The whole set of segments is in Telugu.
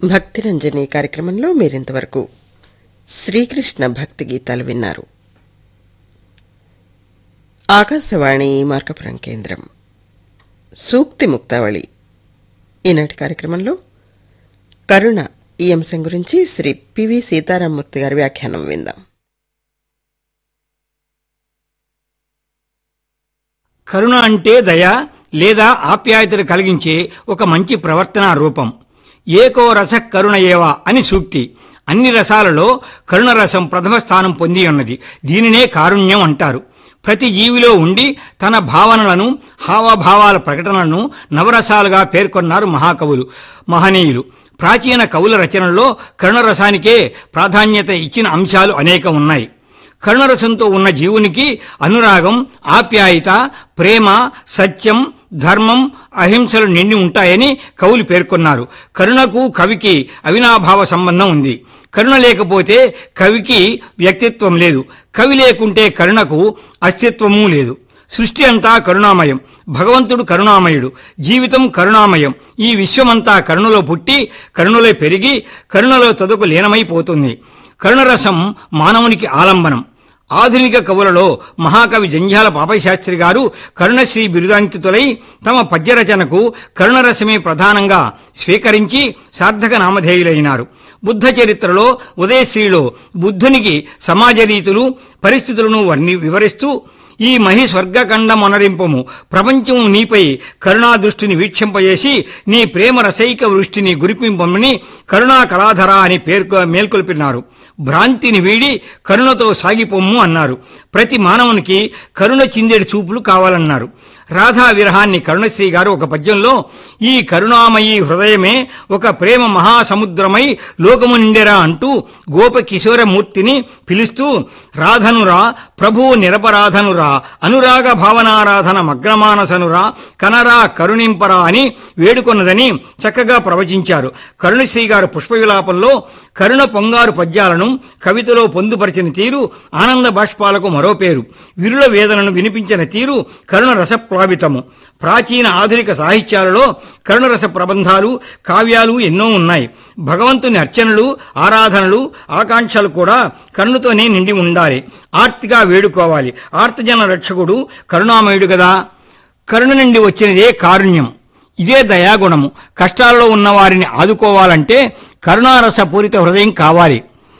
భక్తిరంజని కార్యక్రమంలో మీరింతవరకు శ్రీకృష్ణ భక్తి గీతాలు విన్నారు ఆకాశవాణి మార్కపురం కేంద్రం సూక్తి ముక్తావళి ఈనాటి కార్యక్రమంలో కరుణ ఈ అంశం గురించి శ్రీ పివి సీతారామూర్తి గారి వ్యాఖ్యానం విందాం కరుణ అంటే దయ లేదా ఆప్యాయతలు కలిగించే ఒక మంచి ప్రవర్తనా రూపం ఏకో రస కరుణ ఏవా అని సూక్తి అన్ని రసాలలో కరుణ రసం ప్రథమ స్థానం పొంది ఉన్నది దీనినే కారుణ్యం అంటారు ప్రతి జీవిలో ఉండి తన భావనలను హావభావాల ప్రకటనలను నవరసాలుగా పేర్కొన్నారు మహాకవులు మహనీయులు ప్రాచీన కవుల రచనల్లో కరుణరసానికే ప్రాధాన్యత ఇచ్చిన అంశాలు అనేకం ఉన్నాయి కరుణరసంతో ఉన్న జీవునికి అనురాగం ఆప్యాయత ప్రేమ సత్యం ధర్మం అహింసలు నిండి ఉంటాయని కవులు పేర్కొన్నారు కరుణకు కవికి అవినాభావ సంబంధం ఉంది కరుణ లేకపోతే కవికి వ్యక్తిత్వం లేదు కవి లేకుంటే కరుణకు అస్తిత్వమూ లేదు సృష్టి అంతా కరుణామయం భగవంతుడు కరుణామయుడు జీవితం కరుణామయం ఈ విశ్వమంతా కరుణలో పుట్టి కరుణలో పెరిగి కరుణలో తదుకు లీనమైపోతుంది కరుణరసం మానవునికి ఆలంబనం ఆధునిక కవులలో మహాకవి జంధ్యాల పాపశాస్త్రి గారు కరుణశ్రీ బిరుదాంకితులై తమ పద్యరచనకు కరుణరసమే ప్రధానంగా స్వీకరించి సార్థక నామధేయులైనారు బుద్ధ చరిత్రలో ఉదయశ్రీలో బుద్ధునికి సమాజ రీతులు పరిస్థితులను వర్ణి వివరిస్తూ ఈ మహి స్వర్గఖండమొనరింపము ప్రపంచము నీపై కరుణా దృష్టిని వీక్షింపజేసి నీ ప్రేమ రసైక వృష్టిని గురిపింపమని కరుణా కళాధర అని పేర్కొ మేల్కొల్పినారు భ్రాంతిని వీడి కరుణతో సాగిపోమ్ము అన్నారు ప్రతి మానవునికి కరుణ చిందేడు చూపులు కావాలన్నారు రాధా విరహాన్ని కరుణశ్రీ గారు ఒక పద్యంలో ఈ కరుణామయీ హృదయమే ఒక ప్రేమ మహాసముద్రమై లోకము నిండెరా అంటూ గోప కిశోరమూర్తిని పిలుస్తూ రాధనురా ప్రభువు నిరపరాధనురా అనురాగ భావనారాధన మగ్నమానసనురా కనరా కరుణింపరా అని వేడుకొన్నదని చక్కగా ప్రవచించారు కరుణశ్రీ గారు పుష్ప విలాపంలో కరుణ పొంగారు పద్యాలను కవితలో పొందుపరిచిన తీరు ఆనంద బాష్పాలకు మరో పేరు విరుల వేదనను వినిపించిన తీరు కరుణ రసప్లావితము ప్రాచీన ఆధునిక సాహిత్యాలలో కరుణరస ప్రబంధాలు కావ్యాలు ఎన్నో ఉన్నాయి భగవంతుని అర్చనలు ఆరాధనలు ఆకాంక్షలు కూడా కరుణతోనే నిండి ఉండాలి ఆర్తిగా వేడుకోవాలి ఆర్తజన రక్షకుడు కరుణామయుడు కదా కరుణ నుండి వచ్చినదే కారుణ్యం ఇదే దయాగుణము కష్టాల్లో ఉన్న వారిని ఆదుకోవాలంటే కరుణారసపూరిత హృదయం కావాలి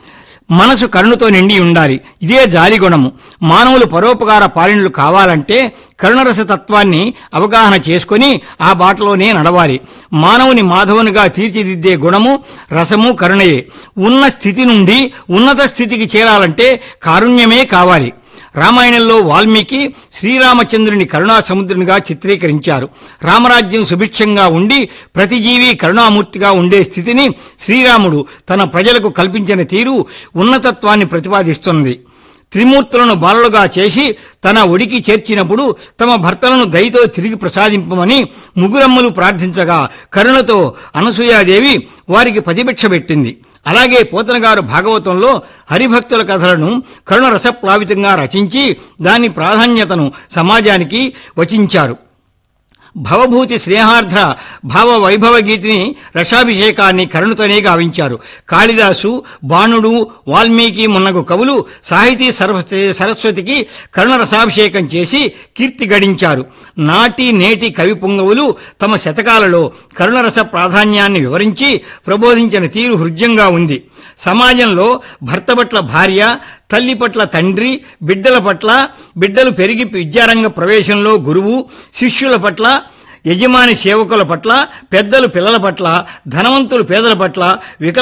మనసు కరుణతో నిండి ఉండాలి ఇదే జాలిగుణము మానవులు పరోపకార పాలనలు కావాలంటే కరుణరస తత్వాన్ని అవగాహన చేసుకొని ఆ బాటలోనే నడవాలి మానవుని మాధవునిగా తీర్చిదిద్దే గుణము రసము కరుణయే ఉన్న స్థితి నుండి ఉన్నత స్థితికి చేరాలంటే కారుణ్యమే కావాలి రామాయణంలో వాల్మీకి శ్రీరామచంద్రుని కరుణా సముద్రునిగా చిత్రీకరించారు రామరాజ్యం సుభిక్షంగా ఉండి ప్రతి జీవి కరుణామూర్తిగా ఉండే స్థితిని శ్రీరాముడు తన ప్రజలకు కల్పించిన తీరు ఉన్నతత్వాన్ని ప్రతిపాదిస్తున్నది త్రిమూర్తులను బాలలుగా చేసి తన ఒడికి చేర్చినప్పుడు తమ భర్తలను దయతో తిరిగి ప్రసాదింపమని ముగ్గురమ్మలు ప్రార్థించగా కరుణతో అనసూయాదేవి వారికి ప్రతిభిక్ష పెట్టింది అలాగే పోతనగారు భాగవతంలో హరిభక్తుల కథలను కరుణ రసప్లావితంగా రచించి దాని ప్రాధాన్యతను సమాజానికి వచించారు భవభూతి స్నేహార్ధ భావ వైభవ గీతిని రసాభిషేకాన్ని కరుణతోనే గావించారు కాళిదాసు బాణుడు వాల్మీకి మున్నగు కవులు సాహితీ సరస్వతి సరస్వతికి కరుణ రసాభిషేకం చేసి కీర్తి గడించారు నాటి నేటి కవి పుంగవులు తమ శతకాలలో కరుణరస ప్రాధాన్యాన్ని వివరించి ప్రబోధించిన తీరు హృద్యంగా ఉంది సమాజంలో భర్త పట్ల భార్య తల్లి పట్ల తండ్రి బిడ్డల పట్ల బిడ్డలు పెరిగి విద్యారంగ ప్రవేశంలో గురువు శిష్యుల పట్ల యజమాని సేవకుల పట్ల పెద్దలు పిల్లల పట్ల ధనవంతులు పేదల పట్ల వికల